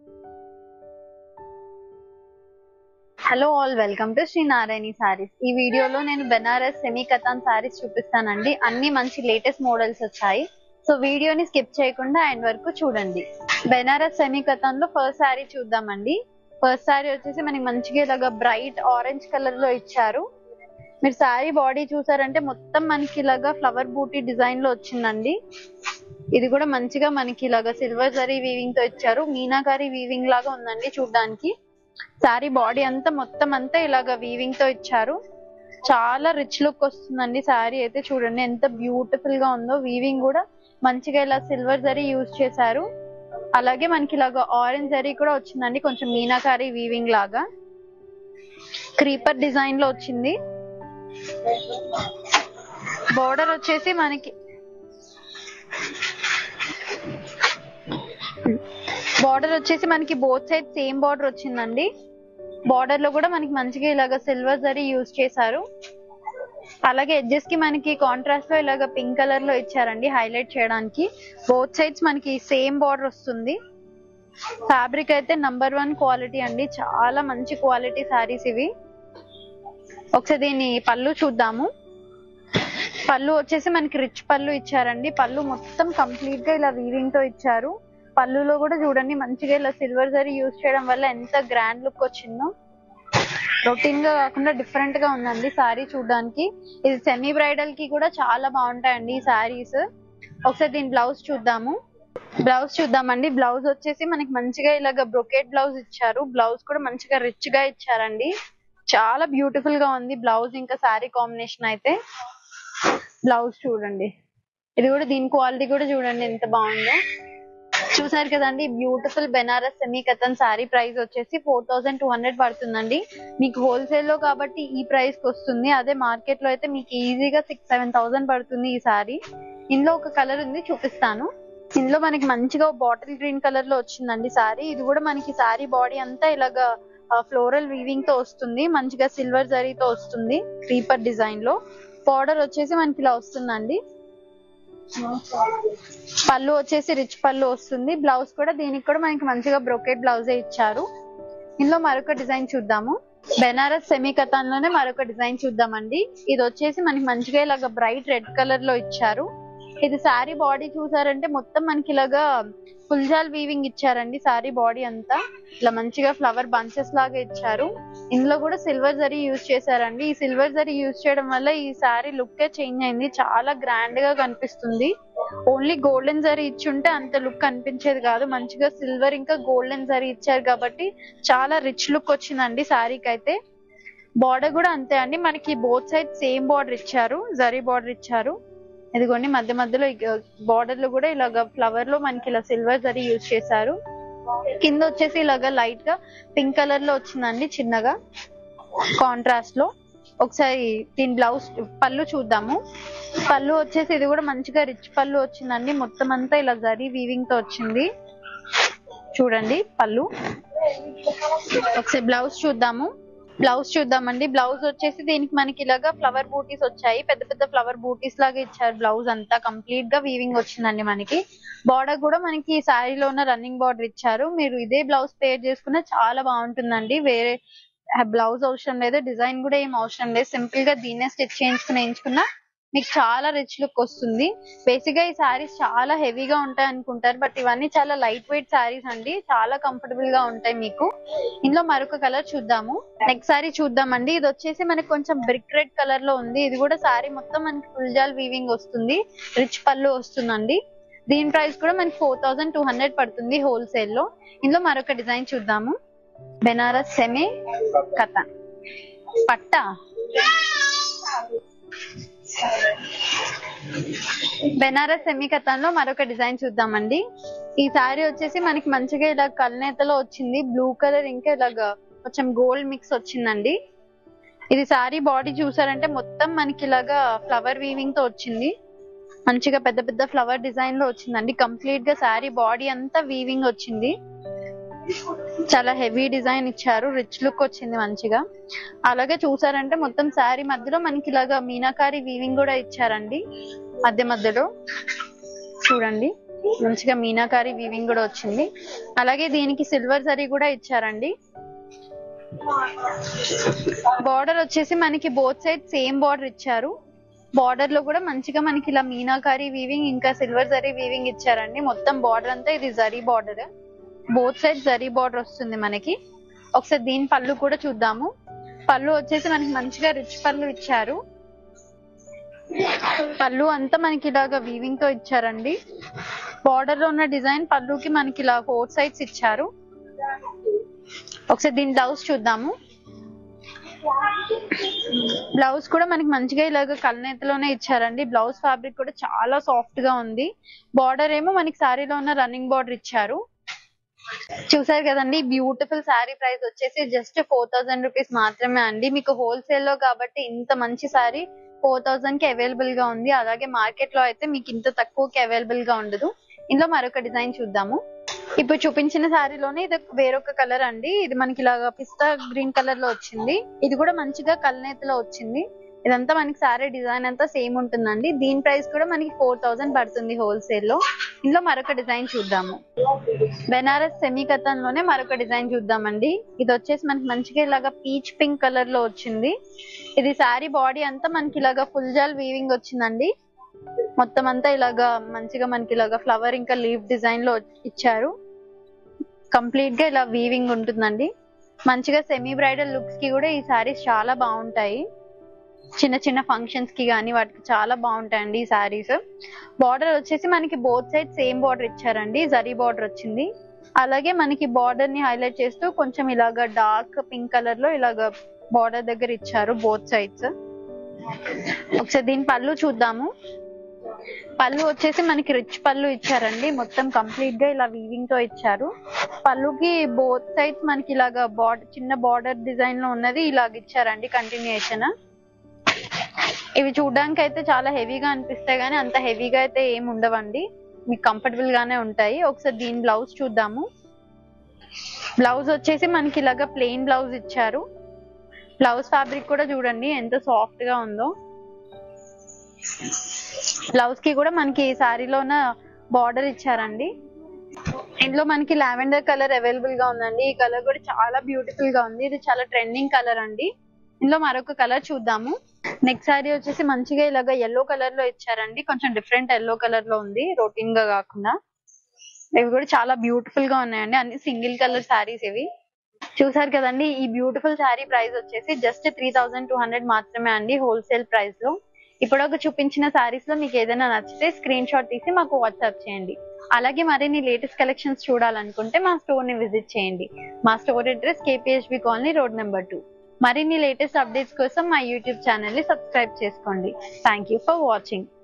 hello all welcome to Sri Narayani Sarees ఈ వీడియోలో నేను బెనారస్ సెమీ కథాన్ సారీస్ చూపిస్తానండి అన్ని మంచి లేటెస్ట్ మోడల్స్ వచ్చాయి సో వీడియోని స్కిప్ చేయకుండా ఎండ్ వరకు చూడండి బెనారస్ సెమీ కథాన్ లో ఫస్ట్ శారీ చూద్దామండి ఫస్ట్ శారీ వచ్చేసి మనకి మంచిగా ఇలాగా బ్రైట్ ఆరెంజ్ కలర్ లో ఇచ్చారు మీరు శారీ బాడీ చూసారంటే మొత్తం మనకి ఇలాగా ఫ్లవర్ బూటీ డిజైన్ లో వచ్చిందండి ఇది కూడా మంచిగా మనకి ఇలాగా సిల్వర్ జరీ వీవింగ్ తో ఇచ్చారు మీనాకారి వీవింగ్ లాగా ఉందండి చూడడానికి శారీ బాడీ అంతా మొత్తం అంతా ఇలాగా వీవింగ్ తో ఇచ్చారు చాలా రిచ్ లుక్ వస్తుందండి శారీ అయితే చూడండి ఎంత బ్యూటిఫుల్ గా ఉందో వీవింగ్ కూడా మంచిగా ఇలా సిల్వర్ జరీ యూజ్ చేశారు అలాగే మనకి ఇలాగా ఆరెంజ్ జరీ కూడా వచ్చిందండి కొంచెం మీనాకారి వీవింగ్ లాగా క్రీపర్ డిజైన్ లో వచ్చింది బోర్డర్ వచ్చేసి మనకి బార్డర్ వచ్చేసి మనకి బోత్ సైడ్ సేమ్ బార్డర్ వచ్చిందండి బార్డర్ లో కూడా మనకి మంచిగా ఇలాగ సిల్వర్ జరీ యూజ్ చేశారు అలాగే ఎడ్జెస్ కి మనకి కాంట్రాస్ట్ లో ఇలాగ పింక్ కలర్ లో ఇచ్చారండి హైలైట్ చేయడానికి బోత్ సైడ్స్ మనకి సేమ్ బార్డర్ వస్తుంది ఫ్యాబ్రిక్ అయితే నంబర్ వన్ క్వాలిటీ అండి చాలా మంచి క్వాలిటీ శారీస్ ఇవి ఒకసారి దీని పళ్ళు చూద్దాము పళ్ళు వచ్చేసి మనకి రిచ్ పళ్ళు ఇచ్చారండి పళ్ళు మొత్తం కంప్లీట్ గా ఇలా వీవింగ్ తో ఇచ్చారు పళ్ళులో కూడా చూడండి మంచిగా ఇలా సిల్వర్ జరీ యూజ్ చేయడం వల్ల ఎంత గ్రాండ్ లుక్ వచ్చిందో రొటీన్ గా కాకుండా డిఫరెంట్ గా ఉందండి సారీ చూడడానికి ఇది సెమీ బ్రైడల్ కి కూడా చాలా బాగుంటాయండి ఈ సారీస్ ఒకసారి దీని బ్లౌజ్ చూద్దాము బ్లౌజ్ చూద్దామండి బ్లౌజ్ వచ్చేసి మనకి మంచిగా ఇలాగ బ్రొకెట్ బ్లౌజ్ ఇచ్చారు బ్లౌజ్ కూడా మంచిగా రిచ్ గా ఇచ్చారండి చాలా బ్యూటిఫుల్ గా ఉంది బ్లౌజ్ ఇంకా శారీ కాంబినేషన్ అయితే బ్లౌజ్ చూడండి ఇది కూడా దీని క్వాలిటీ కూడా చూడండి ఎంత బాగుందో చూసారు కదండి beautiful Banaras semi Katan sari price వచ్చేసి ఫోర్ థౌసండ్ టూ హండ్రెడ్ పడుతుందండి మీకు హోల్సేల్ లో కాబట్టి ఈ ప్రైస్ కి వస్తుంది అదే మార్కెట్ లో అయితే మీకు ఈజీగా సిక్స్ సెవెన్ థౌసండ్ పడుతుంది ఈ శారీ ఇందులో ఒక కలర్ ఉంది చూపిస్తాను ఇందులో మనకి మంచిగా బాటిల్ గ్రీన్ కలర్ లో వచ్చిందండి శారీ ఇది కూడా మనకి శారీ బాడీ అంతా ఇలాగా ఫ్లోరల్ వీవింగ్ తో వస్తుంది మంచిగా సిల్వర్ జరీతో వస్తుంది క్రీపర్ డిజైన్ లో బార్డర్ వచ్చేసి మనకి ఇలా వస్తుందండి పళ్ళు వచ్చేసి రిచ్ పళ్ళు వస్తుంది బ్లౌజ్ కూడా దీనికి కూడా మనకి మంచిగా బ్రొకెట్ బ్లౌజే ఇచ్చారు ఇందులో మరొక డిజైన్ చూద్దాము బెనారస్ సెమీ కథాన్ లోనే మరొక డిజైన్ చూద్దామండి ఇది వచ్చేసి మనకి మంచిగా ఇలాగ బ్రైట్ రెడ్ కలర్ లో ఇచ్చారు ఇది శారీ బాడీ చూసారంటే మొత్తం మనకి ఇలాగా ఫుల్జాల్ వీవింగ్ ఇచ్చారండి శారీ బాడీ అంతా ఇలా మంచిగా ఫ్లవర్ బంచెస్ లాగా ఇచ్చారు ఇందులో కూడా సిల్వర్ జరీ యూజ్ చేశారండి ఈ సిల్వర్ జరీ యూజ్ చేయడం వల్ల ఈ శారీ లుక్ చేంజ్ అయింది చాలా గ్రాండ్ గా కనిపిస్తుంది ఓన్లీ గోల్డెన్ జరీ ఇచ్చుంటే అంత లుక్ కనిపించేది కాదు మంచిగా సిల్వర్ ఇంకా గోల్డెన్ జరీ ఇచ్చారు కాబట్టి చాలా రిచ్ లుక్ వచ్చిందండి శారీకి అయితే బార్డర్ కూడా అంతే అండి మనకి బోత్ సైడ్ సేమ్ బార్డర్ ఇచ్చారు జరీ బార్డర్ ఇచ్చారు ఇదిగోండి మధ్య మధ్యలో బార్డర్ లో కూడా ఇలాగ ఫ్లవర్ లో మనకి ఇలా సిల్వర్ జరీ యూజ్ చేశారు కింద వచ్చేసి ఇలాగ లైట్ గా పింక్ కలర్ లో వచ్చిందండి చిన్నగా కాంట్రాస్ట్ లో ఒకసారి దీని బ్లౌజ్ పళ్ళు చూద్దాము పళ్ళు వచ్చేసి ఇది కూడా మంచిగా రిచ్ పళ్ళు వచ్చిందండి మొత్తం అంతా ఇలా జరీ వీవింగ్ తో వచ్చింది చూడండి పళ్ళు ఒకసారి బ్లౌజ్ చూద్దాము బ్లౌజ్ చూద్దామండి బ్లౌజ్ వచ్చేసి దీనికి మనకి ఇలాగా ఫ్లవర్ బూటీస్ వచ్చాయి పెద్ద పెద్ద ఫ్లవర్ బూటీస్ లాగా ఇచ్చారు బ్లౌజ్ అంతా కంప్లీట్ గా వీవింగ్ వచ్చిందండి మనకి బార్డర్ కూడా మనకి ఈ శారీలో ఉన్న రన్నింగ్ బార్డర్ ఇచ్చారు మీరు ఇదే బ్లౌజ్ పేర్ చేసుకున్న చాలా బాగుంటుందండి వేరే బ్లౌజ్ అవసరం లేదు డిజైన్ కూడా ఏం అవసరం లేదు సింపుల్ గా దీన్నే స్టిచ్ చేయించుకుని వేయించుకున్నా మీకు చాలా రిచ్ లుక్ వస్తుంది బేసిక్ గా ఈ శారీస్ చాలా హెవీగా ఉంటాయి అనుకుంటారు బట్ ఇవన్నీ చాలా లైట్ వెయిట్ శారీస్ అండి చాలా కంఫర్టబుల్ గా ఉంటాయి మీకు ఇందులో మరొక కలర్ చూద్దాము నెక్స్ట్ శారీ చూద్దామండి ఇది వచ్చేసి మనకి కొంచెం బ్రిక్ రెడ్ కలర్ లో ఉంది ఇది కూడా శారీ మొత్తం మనకి ఫుల్ జాల్ వీవింగ్ వస్తుంది రిచ్ పళ్ళు వస్తుందండి దీని ప్రైస్ కూడా మనకి ఫోర్ థౌసండ్ టూ హండ్రెడ్ పడుతుంది హోల్సేల్ లో ఇందులో మరొక డిజైన్ చూద్దాము బెనారస్ సెమీ కథ పట్టా బెనారస్ సెమీ కథంలో మరొక డిజైన్ చూద్దామండి ఈ శారీ వచ్చేసి మనకి మంచిగా ఇలా కల్నేతలో వచ్చింది బ్లూ కలర్ ఇంకా ఇలాగా కొంచెం గోల్డ్ మిక్స్ వచ్చిందండి ఇది శారీ బాడీ చూసారంటే మొత్తం మనకి ఇలాగా ఫ్లవర్ వీవింగ్ తో వచ్చింది మంచిగా పెద్ద పెద్ద ఫ్లవర్ డిజైన్ లో వచ్చిందండి కంప్లీట్ గా శారీ బాడీ అంతా వీవింగ్ వచ్చింది చాలా హెవీ డిజైన్ ఇచ్చారు రిచ్ లుక్ వచ్చింది మంచిగా అలాగే చూసారంటే మొత్తం శారీ మధ్యలో మనకి ఇలాగా మీనాకారి వీవింగ్ కూడా ఇచ్చారండి మధ్య మధ్యలో చూడండి మంచిగా మీనాకారి వీవింగ్ కూడా వచ్చింది అలాగే దీనికి సిల్వర్ జరీ కూడా ఇచ్చారండి బార్డర్ వచ్చేసి మనకి బోత్ సైడ్ సేమ్ బార్డర్ ఇచ్చారు బార్డర్ లో కూడా మంచిగా మనకి ఇలా మీనాకారి వీవింగ్ ఇంకా సిల్వర్ జరీ వీవింగ్ ఇచ్చారండి మొత్తం బార్డర్ అంతా ఇది zari border both side zari border వస్తుంది మనకి ఒకసారి దీని పళ్ళు కూడా చూద్దాము పళ్ళు వచ్చేసి మనకి మంచిగా రిచ్ పళ్ళు ఇచ్చారు పళ్ళు అంతా మనకి ఇలాగా వీవింగ్ తో ఇచ్చారండి బార్డర్ లో ఉన్న డిజైన్ పళ్ళుకి మనకి ఇలా ఫోర్ సైడ్స్ ఇచ్చారు ఒకసారి దీని బ్లౌజ్ చూద్దాము బ్లౌజ్ కూడా మనకి మంచిగా ఇలాగ కల్నేతలోనే ఇచ్చారండి బ్లౌజ్ ఫ్యాబ్రిక్ కూడా చాలా సాఫ్ట్ గా ఉంది బార్డర్ ఏమో మనకి శారీలో ఉన్న రన్నింగ్ బార్డర్ ఇచ్చారు చూసారు కదండి బ్యూటిఫుల్ శారీ ప్రైస్ వచ్చేసి జస్ట్ ఫోర్ థౌసండ్ రూపీస్ మాత్రమే అండి మీకు హోల్సేల్ లో కాబట్టి ఇంత మంచి శారీ ఫోర్ థౌసండ్ కి అవైలబుల్ గా ఉంది అలాగే మార్కెట్ లో అయితే మీకు ఇంత తక్కువకి అవైలబుల్ గా ఉండదు ఇందులో మరొక డిజైన్ చూద్దాము ఇప్పుడు చూపించిన శారీలోనే ఇది వేరొక కలర్ అండి ఇది మనకి ఇలాగా పిస్తా గ్రీన్ కలర్ లో వచ్చింది ఇది కూడా మంచిగా కల్నేతలో వచ్చింది ఇదంతా మనకి శారీ డిజైన్ అంతా సేమ్ ఉంటుందండి దీని ప్రైస్ కూడా మనకి ఫోర్ థౌసండ్ పడుతుంది హోల్సేల్ లో ఇందులో మరొక డిజైన్ చూద్దాము బెనారస్ సెమీ కథన్ లోనే మరొక డిజైన్ చూద్దామండి ఇది వచ్చేసి మనకి మంచిగా ఇలాగా పీచ్ పింక్ కలర్ లో వచ్చింది ఇది శారీ బాడీ అంతా మనకి ఇలాగా ఫుల్ జాల్ వీవింగ్ వచ్చిందండి మొత్తం అంతా ఇలాగా మంచిగా మనకి ఇలాగా ఫ్లవర్ ఇంకా లీవ్ డిజైన్ లో ఇచ్చారు కంప్లీట్ గా ఇలా వీవింగ్ ఉంటుందండి మంచిగా సెమీ బ్రైడల్ లుక్స్ కి కూడా ఈ శారీస్ చాలా బాగుంటాయి చిన్న చిన్న ఫంక్షన్స్ కి కానీ వాటికి చాలా బాగుంటాయండి ఈ శారీస్ బార్డర్ వచ్చేసి మనకి బోత్ సైడ్ సేమ్ బార్డర్ ఇచ్చారండి జరీ బార్డర్ వచ్చింది అలాగే మనకి బార్డర్ ని హైలైట్ చేస్తూ కొంచెం ఇలాగా డార్క్ పింక్ కలర్ లో ఇలాగా బార్డర్ దగ్గర ఇచ్చారు బోత్ సైడ్స్ ఒకసారి దీని పళ్ళు చూద్దాము పళ్ళు వచ్చేసి మనకి రిచ్ పళ్ళు ఇచ్చారండి మొత్తం కంప్లీట్ గా ఇలా వీవింగ్ తో ఇచ్చారు పళ్ళుకి బోత్ సైడ్స్ మనకి ఇలాగా బార్డర్ చిన్న బార్డర్ డిజైన్ లో ఉన్నది ఇలాగ ఇచ్చారండి కంటిన్యూషన్ ఇవి చూడడానికి అయితే చాలా హెవీగా అనిపిస్తాయి కానీ అంత హెవీగా అయితే ఏమి ఉండవండి మీకు కంఫర్టబుల్ గానే ఉంటాయి ఒకసారి దీని బ్లౌజ్ చూద్దాము బ్లౌజ్ వచ్చేసి మనకి ఇలాగా ప్లెయిన్ బ్లౌజ్ ఇచ్చారు బ్లౌజ్ ఫ్యాబ్రిక్ కూడా చూడండి ఎంత సాఫ్ట్ గా ఉందో బ్లౌజ్ కి కూడా మనకి శారీలోన బార్డర్ ఇచ్చారండి ఇందులో మనకి లావెండర్ కలర్ అవైలబుల్ గా ఉందండి ఈ కలర్ కూడా చాలా బ్యూటిఫుల్ గా ఉంది ఇది చాలా ట్రెండింగ్ కలర్ అండి ఇందులో మరొక కలర్ చూద్దాము నెక్స్ట్ శారీ వచ్చేసి మంచిగా ఇలాగ ఎల్లో కలర్ లో ఇచ్చారండి కొంచెం డిఫరెంట్ ఎల్లో కలర్ లో ఉంది రొటీన్ గా కాకుండా ఇవి కూడా చాలా బ్యూటిఫుల్ గా ఉన్నాయండి అన్ని సింగిల్ కలర్ శారీస్ ఇవి చూసారు కదండి ఈ బ్యూటిఫుల్ శారీ ప్రైస్ వచ్చేసి just three thousand two hundred మాత్రమే అండి హోల్సేల్ ప్రైస్ లో ఇప్పుడు ఒక చూపించిన శారీస్ లో మీకు ఏదైనా నచ్చితే స్క్రీన్ షాట్ తీసి మాకు వాట్సాప్ చేయండి అలాగే మరిన్ని లేటెస్ట్ కలెక్షన్స్ చూడాలనుకుంటే మా స్టోర్ ని విజిట్ చేయండి మా store address KPHB colony road number two మరిన్ని లేటెస్ట్ అప్డేట్స్ కోసం మా యూట్యూబ్ ఛానల్ ని సబ్స్క్రైబ్ చేసుకోండి థ్యాంక్ యూ ఫర్ వాచింగ్